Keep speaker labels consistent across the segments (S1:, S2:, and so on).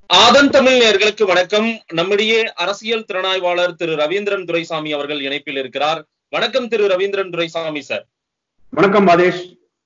S1: ஆதன் தமிழ் நேர்களுக்கு வணக்கம் நம்முடைய அரசியல் திறனாய்வாளர் திரு ரவீந்திரன் துரைசாமி அவர்கள் இணைப்பில் இருக்கிறார் வணக்கம் திரு ரவீந்திரன் துரைசாமி சார்
S2: வணக்கம் மாதேஷ்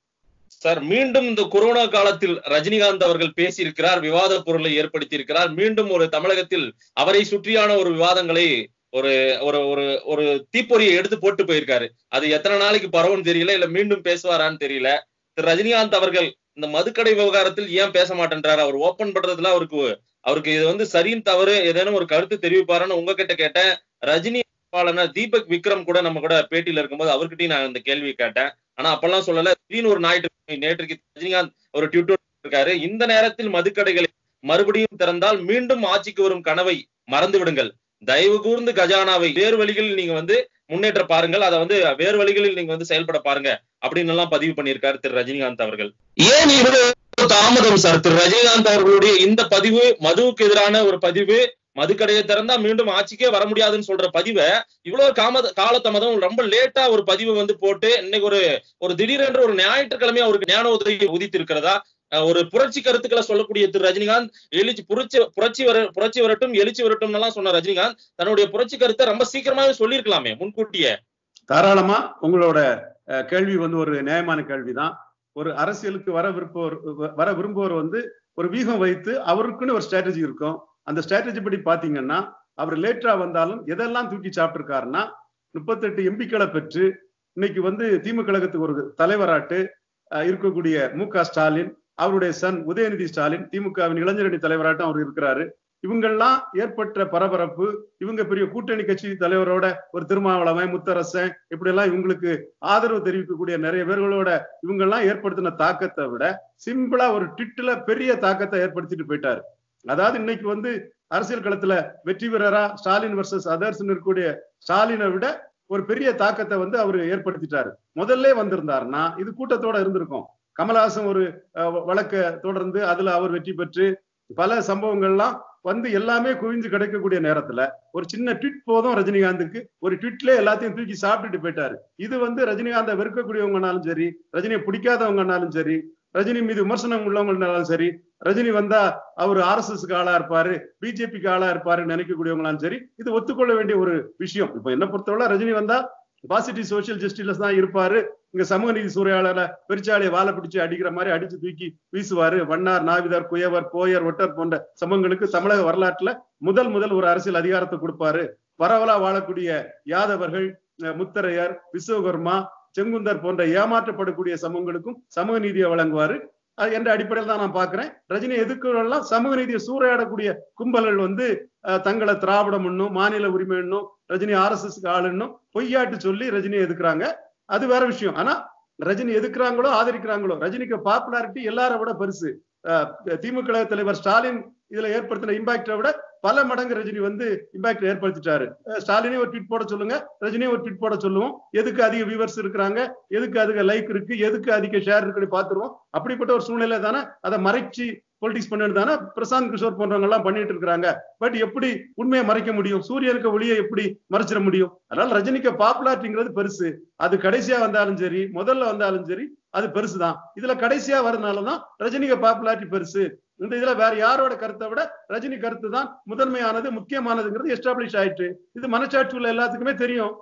S1: சார் மீண்டும் இந்த கொரோனா காலத்தில் ரஜினிகாந்த் அவர்கள் பேசியிருக்கிறார் விவாத பொருளை ஏற்படுத்தி இருக்கிறார் மீண்டும் ஒரு தமிழகத்தில் அவரை சுற்றியான ஒரு விவாதங்களை ஒரு ஒரு ஒரு ஒரு தீப்பொறியை எடுத்து போட்டு போயிருக்காரு அது எத்தனை நாளைக்கு பரவும் தெரியல இல்ல மீண்டும் பேசுவாரான்னு தெரியல திரு ரஜினிகாந்த் அவர்கள் இந்த மதுக்கடை விவகாரத்தில் ஏன் பேச மாட்டேன்றாரு அவர் ஓபன் பண்றதுல அவருக்கு அவருக்கு இது வந்து சரின்னு தவறு ஏதேனும் ஒரு கருத்து தெரிவிப்பாருன்னு உங்ககிட்ட கேட்டேன் ரஜினி வேட்பாளர் தீபக் விக்ரம் கூட நம்ம கூட பேட்டியில இருக்கும்போது அவர்கிட்டயும் நான் இந்த கேள்வி கேட்டேன் ஆனா அப்பெல்லாம் சொல்லல திடீர்னு ஒரு ஞாயிற்று நேற்றுக்கு ரஜினிகாந்த் ஒரு ட்விட்டர் இருக்காரு இந்த நேரத்தில் மதுக்கடைகளை மறுபடியும் திறந்தால் மீண்டும் ஆட்சிக்கு வரும் கனவை மறந்து விடுங்கள் தயவு கூர்ந்து கஜானாவை வேறு வழிகளில் நீங்க வந்து முன்னேற்ற பாருங்கள் அதை வந்து வேறு வழிகளில் நீங்க வந்து செயல்பட பாருங்க அப்படின்னு எல்லாம் பதிவு பண்ணியிருக்காரு திரு ரஜினிகாந்த் அவர்கள் ஏன் இவ்வளவு தாமதம் சார் திரு ரஜினிகாந்த் அவர்களுடைய இந்த பதிவு மதுவுக்கு எதிரான ஒரு பதிவு மதுக்கடையை திறந்தா மீண்டும் ஆட்சிக்கே வர முடியாதுன்னு சொல்ற பதிவை இவ்வளவு காம காலதாமதம் ரொம்ப லேட்டா ஒரு பதிவு வந்து போட்டு இன்னைக்கு ஒரு ஒரு திடீரென்று ஒரு ஞாயிற்றுக்கிழமை அவருக்கு ஞான உதவி உதித்து இருக்கிறதா ஒரு புரட்சி கருத்துக்களை சொல்லக்கூடிய திரு ரஜினிகாந்த் எழுச்சி புரட்சி புரட்சி வர புரட்சி வரட்டும் எழுச்சி வரட்டும் எல்லாம் சொன்ன ரஜினிகாந்த் தன்னுடைய புரட்சி கருத்தை ரொம்ப சீக்கிரமாவே சொல்லியிருக்கலாமே முன்கூட்டியே
S2: தாராளமா உங்களோட கேள்வி வந்து ஒரு நியாயமான கேள்விதான் ஒரு அரசியலுக்கு வர விருப்பவர் வர விரும்புவர் வந்து ஒரு வீகம் வைத்து அவருக்குன்னு ஒரு ஸ்ட்ராட்டஜி இருக்கும் அந்த ஸ்ட்ராட்டஜி படி பாத்தீங்கன்னா அவர் லேட்டரா வந்தாலும் எதெல்லாம் தூக்கி சாப்பிட்டிருக்காருன்னா முப்பத்தெட்டு எம்பிக்களை பெற்று இன்னைக்கு வந்து திமுக கழகத்துக்கு ஒரு தலைவராட்டு இருக்கக்கூடிய மு க ஸ்டாலின் அவருடைய சன் உதயநிதி ஸ்டாலின் திமுகவின் இளைஞரணி தலைவராட்டம் அவர் இருக்கிறாரு இவங்கெல்லாம் ஏற்பட்ட பரபரப்பு இவங்க பெரிய கூட்டணி கட்சி தலைவரோட ஒரு திருமாவளவன் முத்தரசன் இப்படி எல்லாம் இவங்களுக்கு ஆதரவு தெரிவிக்கக்கூடிய நிறைய பேர்களோட இவங்கெல்லாம் ஏற்படுத்தின தாக்கத்தை விட சிம்பிளா ஒரு ட்விட்ல பெரிய தாக்கத்தை ஏற்படுத்திட்டு போயிட்டாரு அதாவது இன்னைக்கு வந்து அரசியல் களத்துல வெற்றி பெறரா ஸ்டாலின் வர்சஸ் அதர்ஸ் இருக்கக்கூடிய ஸ்டாலினை விட ஒரு பெரிய தாக்கத்தை வந்து அவர் ஏற்படுத்திட்டாரு முதல்ல வந்திருந்தாருன்னா இது கூட்டத்தோட இருந்திருக்கும் கமலஹாசன் ஒரு வழக்க தொடர்ந்து அதுல அவர் வெற்றி பெற்று பல சம்பவங்கள்லாம் வந்து எல்லாமே குவிஞ்சு கிடைக்கக்கூடிய நேரத்துல ஒரு சின்ன ட்விட் போதும் ரஜினிகாந்துக்கு ஒரு ட்விட்ல எல்லாத்தையும் தூக்கி சாப்பிட்டுட்டு போயிட்டாரு இது வந்து ரஜினிகாந்தை வெறுக்கக்கூடியவங்கனாலும் சரி ரஜினியை பிடிக்காதவங்கனாலும் சரி ரஜினி மீது விமர்சனம் உள்ளவங்கனாலும் சரி ரஜினி வந்தா அவர் ஆர் எஸ் எஸ்க்கு ஆளா இருப்பாரு பிஜேபிக்கு ஆளா இருப்பாருன்னு நினைக்கக்கூடியவங்களாலும் சரி இது ஒத்துக்கொள்ள வேண்டிய ஒரு விஷயம் இப்ப என்ன பொறுத்தவரை ரஜினி வந்தா பாசிட்டிவ் சோசியல் ஜஸ்டிஸ் தான் இருப்பாரு இங்க சமூக நீதி சூறையாளர பெருச்சாலையை வாழை பிடிச்சு அடிக்கிற மாதிரி அடிச்சு தூக்கி வீசுவாரு வண்ணார் நாவிதார் குயவர் கோயர் ஒட்டர் போன்ற சமூகங்களுக்கு தமிழக வரலாற்றுல முதல் முதல் ஒரு அரசியல் அதிகாரத்தை கொடுப்பாரு பரவலா வாழக்கூடிய யாதவர்கள் முத்தரையர் விஸ்வகர்மா செங்குந்தர் போன்ற ஏமாற்றப்படக்கூடிய சமூகங்களுக்கும் சமூக நீதியை வழங்குவாரு என்ற அடிப்படையில் தான் நான் பாக்குறேன் ரஜினி எதுக்குலாம் சமூக நீதியை சூறையாடக்கூடிய கும்பல்கள் வந்து தங்களை திராவிடம் என்னும் மாநில உரிமை என்னும் ரஜினி ஆர் எஸ் எஸ்க்கு ஆளுன்னும் பொய்யாட்டு சொல்லி ரஜினியை எதுக்குறாங்க அது வேற விஷயம் ஆனா ரஜினி எதுக்குறாங்களோ ஆதரிக்கிறாங்களோ ரஜினிக்கு பாப்புலாரிட்டி எல்லாரை விட பெருசு திமுக தலைவர் ஸ்டாலின் இதுல ஏற்படுத்தின இம்பாக்டை விட பல மடங்கு ரஜினி வந்து இம்பாக்ட் ஏற்படுத்திட்டாரு ஸ்டாலினே ஒரு ட்வீட் போட சொல்லுங்க ரஜினியே ஒரு ட்வீட் போட சொல்லுவோம் எதுக்கு அதிக வியூவர்ஸ் இருக்கிறாங்க எதுக்கு அதிக லைக் இருக்கு எதுக்கு அதிக ஷேர் இருக்குன்னு பாத்துருவோம் அப்படிப்பட்ட ஒரு சூழ்நிலை தானே அதை மறைச்சு பொலிட்டிக்ஸ் பண்ணிட்டு தானே பிரசாந்த் கிஷோர் போன்றவங்க எல்லாம் பண்ணிட்டு இருக்காங்க பட் எப்படி உண்மையை மறைக்க முடியும் சூரியனுக்கு ஒளியை எப்படி மறைச்சிட முடியும் அதனால ரஜினிக்கு பாப்புலாரிட்டிங்கிறது பெருசு அது கடைசியா வந்தாலும் சரி முதல்ல வந்தாலும் சரி அது பெருசுதான் இதுல கடைசியா வரதுனாலதான் ரஜினிக்கு பாப்புலாரிட்டி பெருசு இந்த இதுல வேற யாரோட கருத்தை விட ரஜினி கருத்து தான் முதன்மையானது முக்கியமானதுங்கிறது எஸ்டாப்ளிஷ் ஆயிட்டு இது மனச்சாட்சி உள்ள எல்லாத்துக்குமே தெரியும்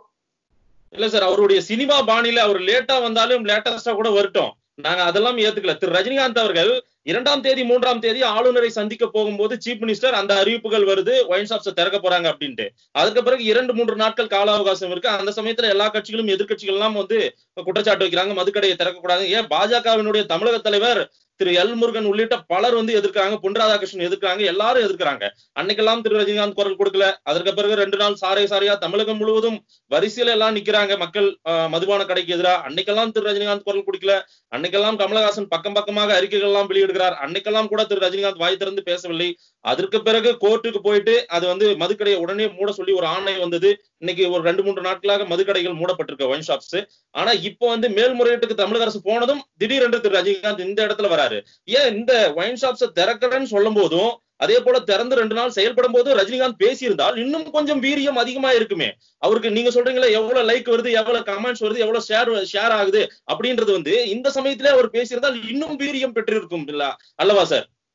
S1: இல்ல சார் அவருடைய சினிமா பாணியில அவர் லேட்டா வந்தாலும் லேட்டஸ்டா கூட வரட்டும் நாங்க அதெல்லாம் ஏத்துக்கல திரு ரஜினிகாந்த் அவர்கள் இரண்டாம் தேதி மூன்றாம் தேதி ஆளுநரை சந்திக்க போகும்போது சீஃப் மினிஸ்டர் அந்த அறிவிப்புகள் வருது ஒயின் ஷாப்ஸ் திறக்க போறாங்க அப்படின்ட்டு அதுக்கு பிறகு இரண்டு மூன்று நாட்கள் கால அவகாசம் இருக்கு அந்த சமயத்துல எல்லா கட்சிகளும் எதிர்கட்சிகள் எல்லாம் வந்து குற்றச்சாட்டு வைக்கிறாங்க மதுக்கடையை திறக்கக்கூடாது ஏன் பாஜகவினுடைய தமிழக தலைவர் திரு எல் முருகன் உள்ளிட்ட பலர் வந்து எதிர்க்கிறாங்க பொன் ராதாகிருஷ்ணன் எதிர்க்கிறாங்க எல்லாரும் எதிர்க்கிறாங்க அன்னைக்கெல்லாம் திரு ரஜினிகாந்த் குரல் கொடுக்கல அதற்கு பிறகு ரெண்டு நாள் சாரை சாரியா தமிழகம் முழுவதும் வரிசையில எல்லாம் நிக்கிறாங்க மக்கள் மதுபான கடைக்கு எதிராக அன்னைக்கெல்லாம் திரு ரஜினிகாந்த் குரல் கொடுக்கல அன்னைக்கெல்லாம் கமலஹாசன் பக்கம் பக்கமாக அறிக்கைகள் எல்லாம் வெளியிடுகிறார் அன்னைக்கெல்லாம் கூட திரு ரஜினிகாந்த் வாய் திறந்து பேசவில்லை அதற்கு பிறகு கோர்ட்டுக்கு போயிட்டு அது வந்து மதுக்கடையை உடனே மூட சொல்லி ஒரு ஆணை வந்தது இன்னைக்கு ஒரு ரெண்டு மூன்று நாட்களாக மதுக்கடைகள் மூடப்பட்டிருக்கு ஒயின் ஷாப்ஸ் ஆனா இப்போ வந்து மேல்முறையீட்டுக்கு தமிழக அரசு போனதும் திடீரென்று திரு ரஜினிகாந்த் இந்த இடத்துல வராரு ஏன் இந்த ஒயின் ஷாப்ஸை திறக்கிறேன்னு சொல்லும் போதும் அதே போல திறந்து ரெண்டு நாள் செயல்படும் போது ரஜினிகாந்த் பேசியிருந்தால் இன்னும் கொஞ்சம் வீரியம் அதிகமா இருக்குமே அவருக்கு நீங்க சொல்றீங்களா எவ்வளவு லைக் வருது எவ்வளவு கமெண்ட்ஸ் வருது எவ்வளவு ஷேர் ஷேர் ஆகுது அப்படின்றது வந்து இந்த சமயத்திலே அவர் பேசியிருந்தால் இன்னும் வீரியம் பெற்றிருக்கும் இல்ல அல்லவா சார்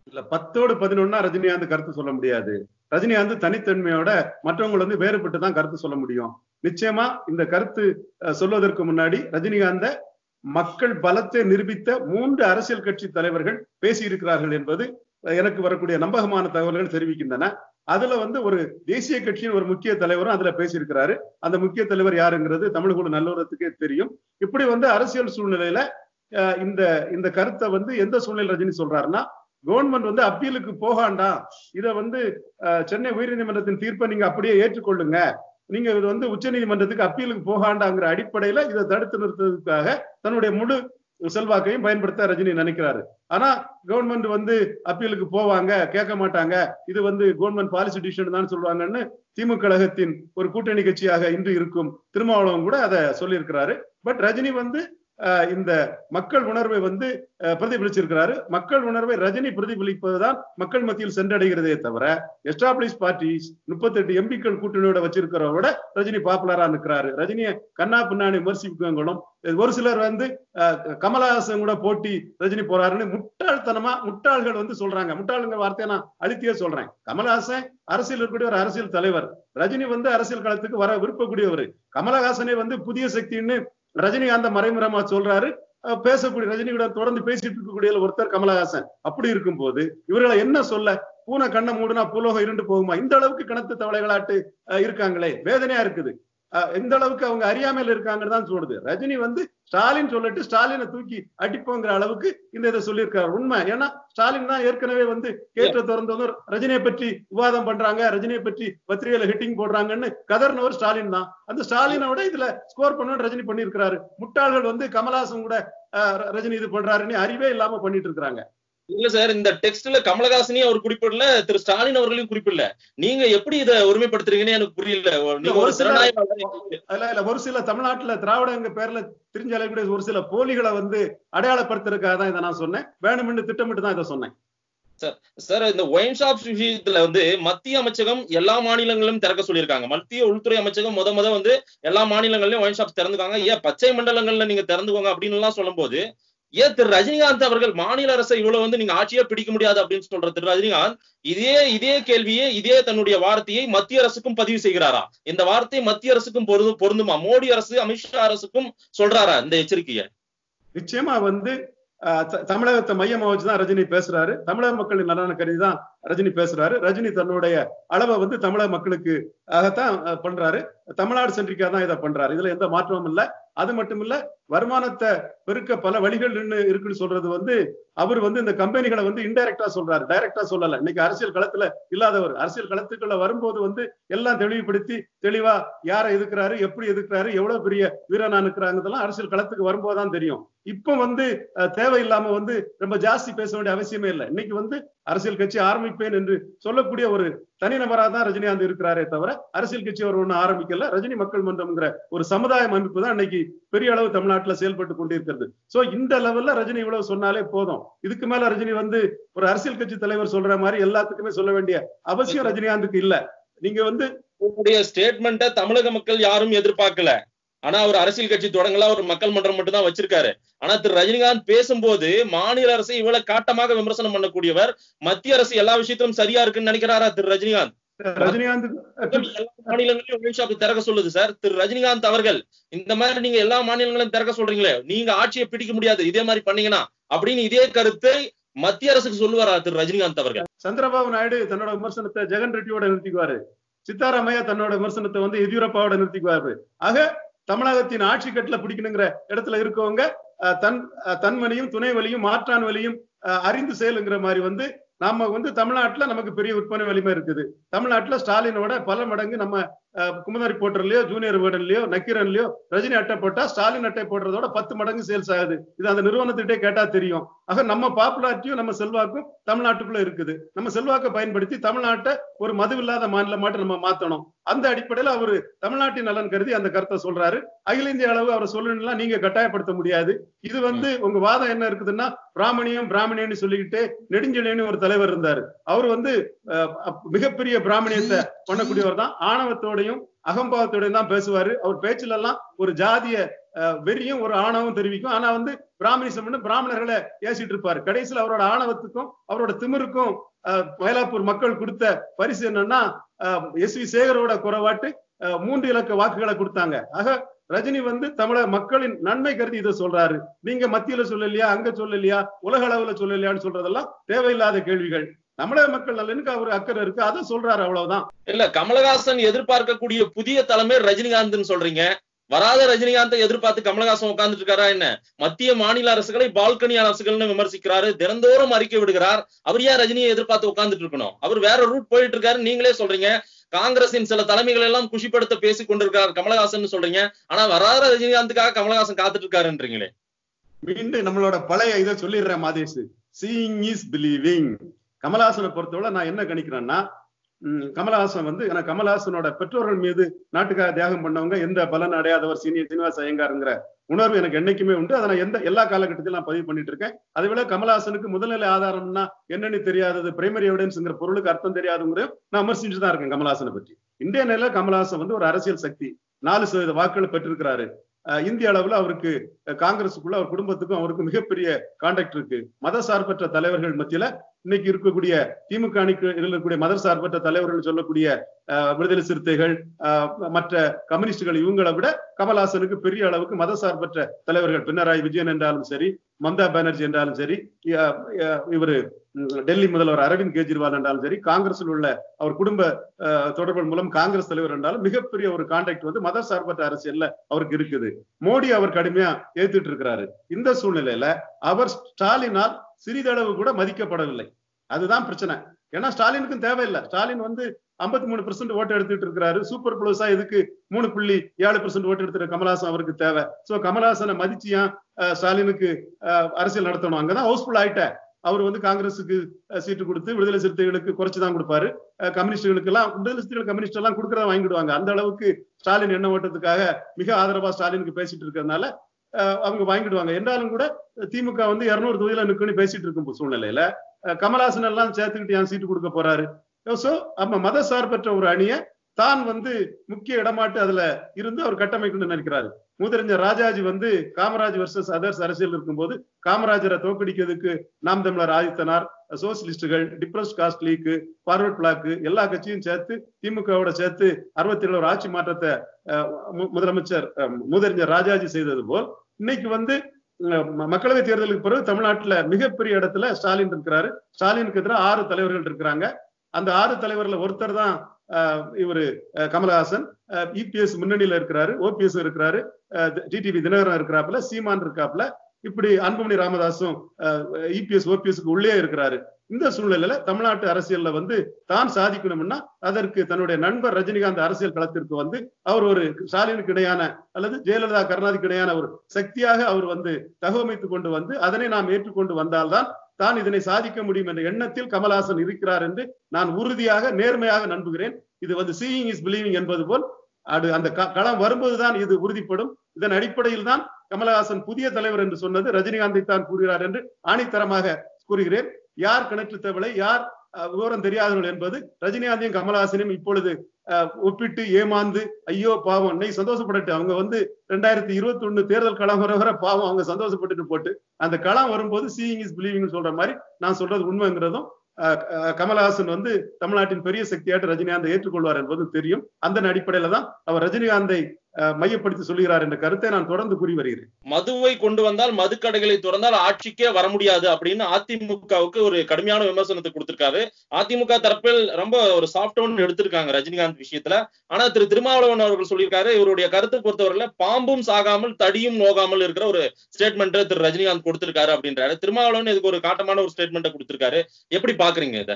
S2: இல்ல பத்தோடு பதினொன்னா ரஜினிகாந்த் கருத்து சொல்ல முடியாது ரஜினிகாந்த் தனித்தன்மையோட மற்றவங்களை வந்து வேறுபட்டு தான் கருத்து சொல்ல முடியும் நிச்சயமா இந்த கருத்து அஹ், சொல்வதற்கு முன்னாடி ரஜினிகாந்த மக்கள் பலத்தை நிரூபித்த மூன்று அரசியல் கட்சி தலைவர்கள் பேசியிருக்கிறார்கள் என்பது அஹ், எனக்கு வரக்கூடிய நம்பகமான தகவல்கள் தெரிவிக்கின்றன அதுல வந்து ஒரு தேசிய கட்சியின் ஒரு முக்கிய தலைவரும் அதுல பேசியிருக்கிறாரு அந்த முக்கிய தலைவர் யாருங்கிறது தமிழ்கூட நல்லுறத்துக்கே தெரியும் இப்படி வந்து அரசியல் சூழ்நிலையில அஹ், இந்த இந்த கருத்தை வந்து எந்த சூழ்நிலை ரஜினி சொல்றாருன்னா கவர்மெண்ட் வந்து அப்பீலுக்கு போகாண்டா இத வந்து அஹ், சென்னை உயர்நீதிமன்றத்தின் தீர்ப்பை நீங்க அப்படியே ஏற்றுக்கொள்ளுங்க நீங்க இது வந்து உச்சநீதிமன்றத்துக்கு அப்பீலுக்கு போகாண்டாங்கிற அடிப்படையில இதை தடுத்து நிறுத்துறதுக்காக தன்னுடைய முழு செல்வாக்கையும் பயன்படுத்த ரஜினி நினைக்கிறாரு ஆனா கவர்மெண்ட் வந்து அப்பீலுக்கு போவாங்க கேட்க மாட்டாங்க இது வந்து கவர்மெண்ட் பாலிசி டிசிஷன் தான் சொல்லுவாங்கன்னு திமுக கழகத்தின் ஒரு கூட்டணி கட்சியாக இன்று இருக்கும் திருமாவளவன் கூட அதை சொல்லியிருக்கிறாரு பட் ரஜினி வந்து அஹ், இந்த மக்கள் உணர்வை வந்து அஹ், பிரதிபலிச்சிருக்கிறாரு மக்கள் உணர்வை ரஜினி பிரதிபலிப்பதுதான் மக்கள் மத்தியில் சென்றடைகிறதே தவிர எஸ்டாப்ளிஷ் பார்ட்டிஸ் முப்பத்தெட்டு எம்பிக்கள் கூட்டணியோட வச்சிருக்கிறவரை விட ரஜினி பாப்புலரா நிற்கிறாரு ரஜினியை கண்ணா பின்னாடி விமர்சிக்கவங்களும் ஒரு சிலர் வந்து அஹ், கமலஹாசன் கூட போட்டி ரஜினி போறாருன்னு முட்டாள்தனமா முட்டாள்கள் வந்து சொல்றாங்க முட்டாளுங்க வார்த்தையை நான் அழுத்தியே சொல்றேன் கமலஹாசன் அரசியல் இருக்கக்கூடிய ஒரு அரசியல் தலைவர் ரஜினி வந்து அரசியல் களத்துக்கு வர விருப்பக்கூடியவர் கமலஹாசனே வந்து புதிய சக்தின்னு ரஜினிகாந்த மறைமுகமா சொல்றாரு அஹ் பேசக்கூடிய ரஜினியோட தொடர்ந்து பேசிட்டு இருக்கக்கூடிய ஒருத்தர் கமலஹாசன் அப்படி இருக்கும்போது இவர்களை என்ன சொல்ல பூனை கண்ணை மூடுனா பூலோகம் இருண்டு போகுமா இந்த அளவுக்கு கணத்து தவளைகளாட்டு அஹ், இருக்காங்களே வேதனையா இருக்குது அஹ், எந்த அளவுக்கு அவங்க அறியாமையில இருக்காங்கன்னு தான் சொல்லுது ரஜினி வந்து ஸ்டாலின் சொல்லிட்டு ஸ்டாலினை தூக்கி அடிப்போங்கிற அளவுக்கு இந்த இதை சொல்லியிருக்காரு உண்மை ஏன்னா ஸ்டாலின் தான் ஏற்கனவே வந்து கேட்ட திறந்து வந்து ரஜினியை பற்றி விவாதம் பண்றாங்க ரஜினியை பற்றி பத்திரிகையில ஹிட்டிங் போடுறாங்கன்னு கதர்னவர் ஸ்டாலின் தான் அந்த ஸ்டாலினோட இதுல ஸ்கோர் பண்ணணும் ரஜினி பண்ணியிருக்கிறாரு முட்டாள்கள் வந்து கமலஹாசன் கூட அஹ், ர- ரஜினி இது பண்றாருன்னு அறிவே இல்லாம பண்ணிட்டு இருக்காங்க
S1: இல்ல சார் இந்த டெக்ஸ்ட்ல கமலஹாசனையும் அவர் குறிப்பிடல திரு ஸ்டாலின் அவர்களையும் குறிப்பிடல நீங்க எப்படி இத ஒருமைப்படுத்துறீங்கன்னு எனக்கு புரியல நீங்க ஒரு
S2: ஒரு சில-
S1: திறனாய்வாளர்
S2: அதுல இல்ல ஒரு சில தமிழ்நாட்டுல திராவிடங்க பேர்ல தெரிஞ்ச அளவுக்கு ஒரு சில போலிகளை வந்து அடையாளப்படுத்துறதுக்காக தான் இதை நான் சொன்னேன் வேணும்னு திட்டமிட்டு தான் இதை சொன்னேன்
S1: சார் இந்த ஒயின் ஷாப் விஷயத்துல வந்து மத்திய அமைச்சகம் எல்லா மாநிலங்களிலும் திறக்க சொல்லியிருக்காங்க மத்திய உள்துறை அமைச்சகம் முத முத வந்து எல்லா மாநிலங்களிலும் ஒயின் ஷாப்ஸ் திறந்துக்காங்க ஏன் பச்சை மண்டலங்கள்ல நீங்க திறந்துக்கோங்க அப்படின்னு எல்லாம் சொல்லும்போது ஏன் திரு ரஜினிகாந்த் அவர்கள் மாநில அரசை இவ்வளவு வந்து நீங்க ஆட்சியே பிடிக்க முடியாது அப்படின்னு சொல்ற திரு ரஜினிகாந்த் இதே இதே கேள்வியே இதே தன்னுடைய வார்த்தையை மத்திய அரசுக்கும் பதிவு செய்கிறாரா இந்த வார்த்தை மத்திய அரசுக்கும் பொருந்தும் பொருந்துமா மோடி அரசு அமித்ஷா அரசுக்கும் சொல்றாரா இந்த எச்சரிக்கையை
S2: நிச்சயமா வந்து அஹ், த- தமிழகத்தை மையமா வச்சுதான் ரஜினி பேசுறாரு தமிழக மக்களின் நலனை கருதி தான் ரஜினி பேசுறாரு ரஜினி தன்னுடைய அளவை வந்து தமிழக மக்களுக்கு ஆகத்தான் அஹ், பண்றாரு தமிழ்நாடு சென்றிக்கா தான் இதை பண்றாரு இதுல எந்த மாற்றமும் இல்ல அது மட்டும் இல்ல வருமானத்தை பெருக்க பல வழிகள் இன்னு- இருக்குன்னு சொல்றது வந்து அவர் வந்து இந்த கம்பெனிகளை வந்து இன்டைரக்டா சொல்றாரு டைரக்டா சொல்லல இன்னைக்கு அரசியல் களத்துல இல்லாதவர் அரசியல் களத்துக்குள்ள வரும்போது வந்து எல்லாம் தெளிவுபடுத்தி தெளிவா யாரை எதுக்குறாரு எப்படி எதுக்குறாரு எவ்வளவு பெரிய வீரனா இருக்கிறாங்கதெல்லாம் அரசியல் களத்துக்கு வரும்போது தான் தெரியும் இப்ப வந்து அஹ், தேவையில்லாம வந்து ரொம்ப ஜாஸ்தி பேச வேண்டிய அவசியமே இல்லை இன்னைக்கு வந்து அரசியல் கட்சி ஆரம்பிப்பேன் என்று சொல்லக்கூடிய ஒரு தனிநபரா தான் ரஜினிகாந்த் இருக்கிறாரே தவிர அரசியல் கட்சி அவர் ஒண்ணு ஆரம்பிக்கல ரஜினி மக்கள் மன்றம்ங்கிற ஒரு சமுதாய அமைப்பு தான் இன்னைக்கு பெரிய அளவு தமிழ்நாட்டுல செயல்பட்டு கொண்டிருக்கிறது சோ இந்த லெவல்ல ரஜினி இவ்வளவு சொன்னாலே போதும் இதுக்கு மேல ரஜினி வந்து ஒரு அரசியல் கட்சி தலைவர் சொல்ற மாதிரி எல்லாத்துக்குமே சொல்ல வேண்டிய அவசியம் ரஜினிகாந்துக்கு இல்ல நீங்க வந்து
S1: உங்களுடைய ஸ்டேட்மெண்ட்டை தமிழக மக்கள் யாரும் எதிர்பார்க்கல ஆனா அவர் அரசியல் கட்சி தொடங்கல ஒரு மக்கள் மன்றம் மட்டும் தான் வச்சிருக்காரு ஆனா திரு ரஜினிகாந்த் பேசும்போது மாநில அரசை இவ்வளவு காட்டமாக விமர்சனம் பண்ணக்கூடியவர் மத்திய அரசு எல்லா விஷயத்திலும் சரியா இருக்குன்னு நினைக்கிறாரா திரு ரஜினிகாந்த்
S2: ரஜினிகாந்த்
S1: எல்லா மாநிலங்களையும் ஒயின் ஷாப் திறக்க சொல்லுது சார் திரு ரஜினிகாந்த் அவர்கள் இந்த மாதிரி நீங்க எல்லா மாநிலங்களையும் திறக்க சொல்றீங்களே நீங்க ஆட்சியை பிடிக்க முடியாது இதே மாதிரி பண்ணீங்கன்னா அப்படின்னு இதே கருத்தை மத்திய அரசுக்கு சொல்லுவாரா திரு ரஜினிகாந்த் அவர்கள்
S2: சந்திரபாபு நாயுடு தன்னோட விமர்சனத்தை ஜெகன் ரெட்டியோட நிறுத்திக்குவாரு சித்தாராமையா தன்னோட விமர்சனத்தை வந்து எதியூரப்பாவோட நிறுத்திக்குவாரு ஆக தமிழகத்தின் ஆட்சி கட்டுல பிடிக்கணுங்கிற இடத்துல இருக்கவங்க அஹ், தன் அஹ், தன்மணியும் துணை வலியும் மாற்றான் வலியும் அஹ், அறிந்து செயலுங்கிற மாதிரி வந்து நாம வந்து தமிழ்நாட்டுல நமக்கு பெரிய விற்பனை வலிமை இருக்குது தமிழ்நாட்டுல ஸ்டாலினோட பல மடங்கு நம்ம அஹ், குமுதாரி போட்டர்லயோ ஜூனியர் வேர்டன்லயோ நக்கீரன்லயோ ரஜினி அட்டை போட்டா ஸ்டாலின் அட்டை போடுறதோட பத்து மடங்கு சேல்ஸ் ஆகுது இது அந்த நிறுவனத்திட்டே கேட்டா தெரியும் ஆக நம்ம பாப்புலாரிட்டியும் நம்ம செல்வாக்கும் தமிழ்நாட்டுக்குள்ள இருக்குது நம்ம செல்வாக்கை பயன்படுத்தி தமிழ்நாட்டை ஒரு மதுவில்லாத மாநிலமாட்டு நம்ம மாத்தணும் அந்த அடிப்படையில அவரு தமிழ்நாட்டின் நலன் கருதி அந்த கருத்தை சொல்றாரு அகில இந்திய அளவு அவரை சொல்லணும்னா நீங்க கட்டாயப்படுத்த முடியாது இது வந்து உங்க வாதம் என்ன இருக்குதுன்னா பிராமணியம் பிராமணியன்னு சொல்லிக்கிட்டு நெடுஞ்செழியன்னு ஒரு தலைவர் இருந்தாரு அவர் வந்து அஹ், அப்- மிகப்பெரிய பிராமணியத்தை பண்ணக்கூடியவர் தான் ஆணவத்தோடையும் அகம்பாவத்தோடையும் தான் பேசுவாரு அவர் பேச்சுல எல்லாம் ஒரு ஜாதிய அஹ், வெறியும் ஒரு ஆணவம் தெரிவிக்கும் ஆனா வந்து பிராமணிசம்னு பிராமணர்களை ஏசிட்டு இருப்பாரு கடைசியில் அவரோட ஆணவத்துக்கும் அவரோட திமிருக்கும் அஹ், மயிலாப்பூர் மக்கள் கொடுத்த பரிசு என்னன்னா எஸ் வி சேகரோட குறைவாட்டு அஹ், மூன்று இலக்க வாக்குகளை கொடுத்தாங்க ஆக ரஜினி வந்து தமிழக மக்களின் நன்மை கருதி இதை சொல்றாரு நீங்க மத்தியில சொல்லலையா அங்க சொல்லலையா உலக அளவுல சொல்லலையான்னு சொல்றதெல்லாம் தேவையில்லாத கேள்விகள் தமிழக மக்கள் நலனுக்கு அவர் அக்கறை இருக்கு அதை சொல்றாரு அவ்வளவுதான்
S1: இல்ல கமலஹாசன் எதிர்பார்க்கக்கூடிய புதிய தலைமை ரஜினிகாந்த்னு சொல்றீங்க வராத ரஜினிகாந்தை எதிர்பார்த்து கமலஹாசன் உட்கார்ந்துட்டு இருக்காரா என்ன மத்திய மாநில அரசுகளை பால்கனி அரசுகள்னு விமர்சிக்கிறாரு தினந்தோறும் அறிக்கை விடுகிறார் அவர் ஏன் ரஜினியை எதிர்பார்த்து உட்கார்ந்துட்டு இருக்கணும் அவர் வேற ரூட் போயிட்டு இருக்காரு நீங்களே சொல்றீங்க காங்கிரசின் சில தலைமைகள் எல்லாம் குஷிப்படுத்த பேசிக் கொண்டிருக்கிறார் கமலஹாசன் சொல்றீங்க ஆனா வராத ரஜினிகாந்துக்காக கமலஹாசன் காத்துட்டு இருக்காருன்றீங்களே
S2: மீண்டும் நம்மளோட பழைய இதை சொல்லிடுறேன் மாதேஷ் சீயிங் இஸ் பிலீவிங் கமலஹாசனை பொறுத்தவரை நான் என்ன கணிக்கிறேன்னா ம், கமலஹாசன் வந்து ஏன்னா கமலஹாசனோட பெற்றோர்கள் மீது நாட்டுக்காக தியாகம் பண்ணவங்க எந்த பலன் அடையாதவர் சீனியர் சீனிவாச ஐயங்காருங்கிற உணர்வு எனக்கு என்னைக்குமே உண்டு அதை நான் எந்த எல்லா காலகட்டத்திலும் நான் பதிவு பண்ணிட்டு இருக்கேன் அதை விட கமலஹாசனுக்கு முதல்நிலை ஆதாரம்னா என்னன்னு தெரியாதது பிரைமரி எவிடன்ஸ்ங்கிற பொருளுக்கு அர்த்தம் தெரியாதுங்கிற நான் விமர்சிச்சுட்டு தான் இருக்கேன் கமலஹாசனை பற்றி இந்திய நிலையில கமலஹாசன் வந்து ஒரு அரசியல் சக்தி நாலு சதவீத வாக்குகளை பெற்றிருக்கிறாரு அஹ் இந்திய அளவுல அவருக்கு அஹ் காங்கிரஸுக்குள்ள அவர் குடும்பத்துக்கும் அவருக்கு மிகப்பெரிய கான்டாக்ட் இருக்கு மத சார்பற்ற தலைவர்கள் மத்தியில இன்னைக்கு இருக்கக்கூடிய திமுக அணிக்கு இருக்கக்கூடிய மத சார்பற்ற தலைவர்கள் சொல்லக்கூடிய அஹ், விடுதலை சிறுத்தைகள் அஹ், மற்ற கம்யூனிஸ்டுகள் இவங்களை விட கமல்ஹாசனுக்கு பெரிய அளவுக்கு மத சார்பற்ற தலைவர்கள் பினராயி விஜயன் என்றாலும் சரி மம்தா பானர்ஜி என்றாலும் சரி அஹ், அஹ், இவரு ம், டெல்லி முதல்வர் அரவிந்த் கெஜ்ரிவால் என்றாலும் சரி காங்கிரஸில் உள்ள அவர் குடும்ப அஹ், தொடர்புகள் மூலம் காங்கிரஸ் தலைவர் என்றாலும் மிகப்பெரிய ஒரு கான்டாக்ட் வந்து மத சார்பற்ற அரசியல்ல அவருக்கு இருக்குது மோடி அவர் கடுமையா ஏத்துட்டு இருக்கிறாரு இந்த சூழ்நிலையில அவர் ஸ்டாலினால் சிறிதளவு கூட மதிக்கப்படவில்லை அதுதான் பிரச்சனை ஏன்னா ஸ்டாலினுக்கும் தேவையில்லை ஸ்டாலின் வந்து 53% மூணு பெர்சென்ட் ஓட்டு எடுத்துட்டு இருக்கிறாரு சூப்பர் புளூஸா இதுக்கு மூணு புள்ளி ஏழு பெர்சென்ட் ஓட்டு எடுத்துட்டு கமலஹாசன் அவருக்கு தேவை சோ கமலஹாசனை மதிச்சியா ஸ்டாலினுக்கு அஹ், அரசியல் நடத்தணும் அங்கதான் ஹவுஸ்ஃபுல் ஆயிட்ட அவர் வந்து காங்கிரஸுக்கு அஹ், சீட்டு கொடுத்து விடுதலை சிறுத்தைகளுக்கு குறைச்சு தான் கொடுப்பாரு அஹ், கம்யூனிஸ்டுகளுக்கு எல்லாம் விடுதலை சிறுத்தைகள் கம்யூனிஸ்ட் எல்லாம் கொடுக்கறத வாங்கிடுவாங்க அந்த அளவுக்கு ஸ்டாலின் எண்ண ஓட்டத்துக்காக மிக ஆதரவா ஸ்டாலினுக்கு பேசிட்டு இருக்கிறதுனால அஹ், அவங்க வாங்கிடுவாங்க என்றாலும் கூட திமுக வந்து இருநூறு தொகுதியில நிற்குன்னு பேசிட்டு இருக்கும் சூழ்நிலையில அஹ், கமலஹாசன் எல்லாம் சேர்த்துக்கிட்டு ஏன் சீட்டு கொடுக்க போறாரு சோ நம்ம மத சார்பற்ற ஒரு அணியை தான் வந்து முக்கிய இடமாட்டு அதுல இருந்து அவர் கட்டமைக்கணும்னு நினைக்கிறாரு மூதறிஞர் ராஜாஜி வந்து காமராஜ் வர்சஸ் அதர்ஸ் அரசியல் இருக்கும்போது காமராஜரை தோக்கடிக்கிறதுக்கு நாம் தமிழர் ஆதித்தனார் சோசியலிஸ்டுகள் depressed caste league forward bloc எல்லா கட்சியும் சேர்த்து திமுகவோட சேர்த்து அறுபத்தி ஏழு ஒரு ஆட்சி மாற்றத்தை அஹ், மு- முதலமைச்சர் அஹ், மூதறிஞர் ராஜாஜி செய்தது போல் இன்னைக்கு வந்து அஹ், ம- மக்களவை தேர்தலுக்கு பிறகு தமிழ்நாட்டுல மிகப்பெரிய இடத்துல ஸ்டாலின் இருக்கிறாரு ஸ்டாலினுக்கு எதிராக ஆறு தலைவர்கள் இருக்கிறாங்க அந்த ஆறு தலைவர்ல ஒருத்தர் தான் அஹ், இவரு அஹ், கமலஹாசன் இபிஎஸ் முன்னணியில இருக்கிறாரு ஓபிஎஸ் இருக்கிறாரு டிடிவி தினகரன் இருக்கிறாப்புல சீமான் இருக்காப்புல இப்படி அன்புமணி ராமதாசும் இபிஎஸ் ஓபிஎஸ்க்கு உள்ளே இருக்கிறாரு இந்த சூழ்நிலையில தமிழ்நாட்டு அரசியல்ல வந்து தான் சாதிக்கணும்னா அதற்கு தன்னுடைய நண்பர் ரஜினிகாந்த் அரசியல் களத்திற்கு வந்து அவர் ஒரு ஸ்டாலினுக்கு இடையான அல்லது ஜெயலலிதா கருணாநிதிக்கு இடையான ஒரு சக்தியாக அவர் வந்து தகவமைத்துக் கொண்டு வந்து அதனை நாம் ஏற்றுக்கொண்டு வந்தால்தான் தான் இதனை சாதிக்க முடியும் என்ற எண்ணத்தில் கமல்ஹாசன் இருக்கிறார் என்று நான் உறுதியாக நேர்மையாக நம்புகிறேன் இது வந்து சீயிங் இஸ் பிலீவிங் என்பது போல் அது அந்த க- களம் வரும்போதுதான் இது உறுதிப்படும் இதன் அடிப்படையில் தான் கமலஹாசன் புதிய தலைவர் என்று சொன்னது ரஜினிகாந்தை தான் கூறுகிறார் என்று ஆணித்தரமாக கூறுகிறேன் யார் கிணற்று தேவலை யார் அஹ், விவரம் தெரியாதவர்கள் என்பது ரஜினிகாந்தையும் கமலஹாசனையும் இப்பொழுது அஹ், ஒப்பிட்டு ஏமாந்து ஐயோ பாவம் இன்னைக்கு சந்தோஷப்படட்டு அவங்க வந்து ரெண்டாயிரத்தி இருபத்தி ஒண்ணு தேர்தல் களம் வர வர பாவம் அவங்க சந்தோஷப்பட்டுட்டு போட்டு அந்த களம் வரும்போது சீயிங் இஸ் பிலீவிங் சொல்ற மாதிரி நான் சொல்றது உண்மைங்கிறதும் அஹ், அஹ், கமலஹாசன் வந்து தமிழ்நாட்டின் பெரிய சக்தியாட்டு ரஜினிகாந்தை ஏற்றுக்கொள்வார் என்பது தெரியும் அந்த அடிப்படையில தான் அவர் ரஜினிகாந்தை அஹ், மையப்படுத்தி சொல்லுகிறார் என்ற கருத்தை நான் தொடர்ந்து கூறி வருகிறேன்
S1: மதுவை கொண்டு வந்தால் மதுக்கடைகளை திறந்தால் ஆட்சிக்கே வர முடியாது அப்படின்னு அதிமுகவுக்கு ஒரு கடுமையான விமர்சனத்தை கொடுத்திருக்காரு அதிமுக தரப்பில் ரொம்ப ஒரு சாஃப்ட் ஒன் எடுத்திருக்காங்க ரஜினிகாந்த் விஷயத்துல ஆனா திரு திருமாவளவன் அவர்கள் சொல்லியிருக்காரு இவருடைய கருத்து பொறுத்தவரையில பாம்பும் சாகாமல் தடியும் நோகாமல் இருக்கிற ஒரு ஸ்டேட்மெண்ட் திரு ரஜினிகாந்த் கொடுத்திருக்காரு அப்படின்றாரு திருமாவளவன் இதுக்கு ஒரு காட்டமான ஒரு ஸ்டேட்மெண்ட் கொடுத்திருக்காரு எப்படி பாக்குறீங்க இத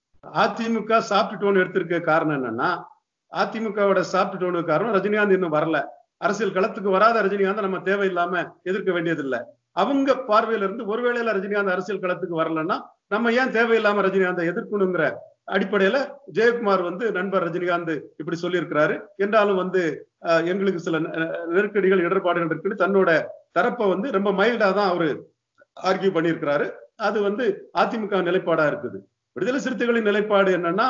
S2: அதிமுக சாப்பிட்டு டோன் எடுத்திருக்க காரணம் என்னன்னா அதிமுகவோட சாப்பிட்டு டோனுக்கு காரணம் ரஜினிகாந்த் இன்னும் வரல அரசியல் களத்துக்கு வராத ரஜினிகாந்த் நம்ம தேவையில்லாம எதிர்க்க வேண்டியதில்லை அவங்க பார்வையில இருந்து ஒருவேளையில ரஜினிகாந்த் அரசியல் களத்துக்கு வரலன்னா நம்ம ஏன் தேவையில்லாம ரஜினிகாந்தை எதிர்க்கணுங்கிற அடிப்படையில ஜெயக்குமார் வந்து நண்பர் ரஜினிகாந்த் இப்படி சொல்லியிருக்கிறாரு என்றாலும் வந்து அஹ், எங்களுக்கு சில நெ- நெருக்கடிகள் இடர்பாடுகள் இருக்குன்னு தன்னோட தரப்பை வந்து ரொம்ப மைல்டா தான் அவரு ஆர்கியூ பண்ணியிருக்கிறாரு அது வந்து அதிமுக நிலைப்பாடா இருக்குது விடுதலை சிறுத்தைகளின் நிலைப்பாடு என்னன்னா